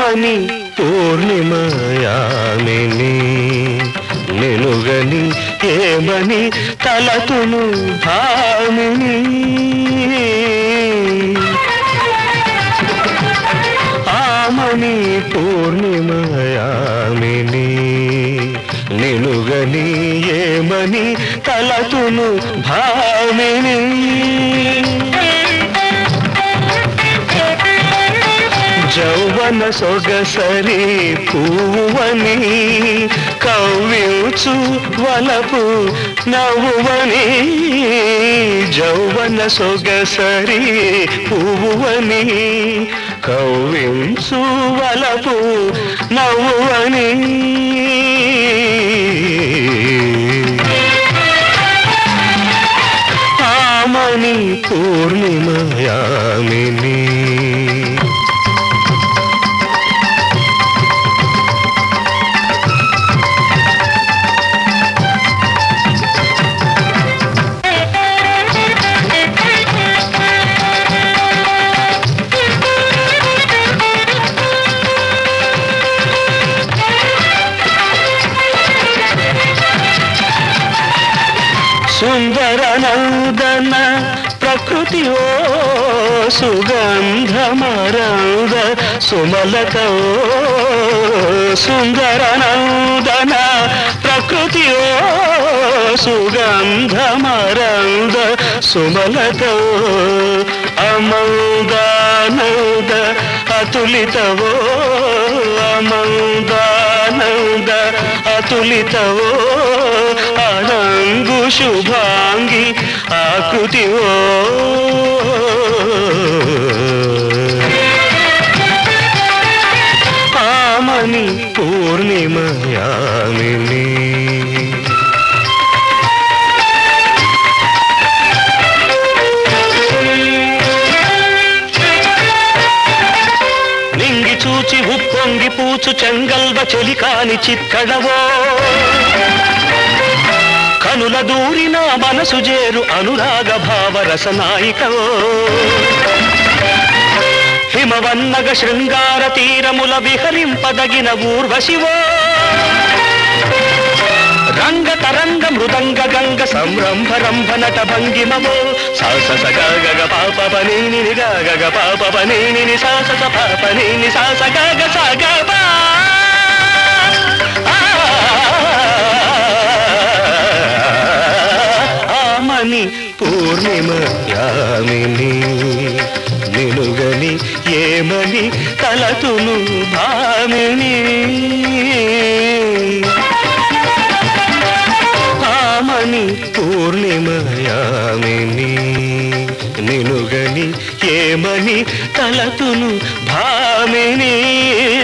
ఆమని పూర్ణిమయామిని నిలుగని ఏమని తలతును భామిని ఆమని పూర్ణిమయామిని నిలుగని ఏమని తలతును భామిని జౌవన సొగసరి పువ్వని కవ్వించు వలపు నవ్వువని జౌవన సొగసరి పువ్వని కవ్వించు వలపు నవ్వువని ఆమని పూర్ణిమయామిని సుందర నందన ప్రకృతి ఓ సుగంధమరంద సుమలత ఓ సుందర నందన ప్రకృతి ఓ సుగంధమరంద సుమలత ఓ అమందానంద అతులితవో అమందానంద అతులితవో అనంగు శుభాంగి ఆకృతివో ఆమని పూర్ణిమయామిని నింగి చూచి ఉప్పొంగి పూచు చెంగల్వ చెలికాని చిక్కడవో కనుల దూరిన మనసు జేరు అనురాగ భావ రసనాయికవో హిమవన్నగ శృంగార తీరముల విహరింపదగిన ఊర్వశివో రంగ తరంగ మృదంగ గంగ సంరంభ రంభ నట భంగిమవో సాస సగ గగ పాప పనీని గగ పాప పనీని సాస స పాప నీని సాస గగ సగ పా ఆమని పూర్ణిమ యామిని నిలుగని ఏమని తలతును భామిని ఆమని పూర్ణిమయామిని నిలుగని ఏమని తలతును భామిని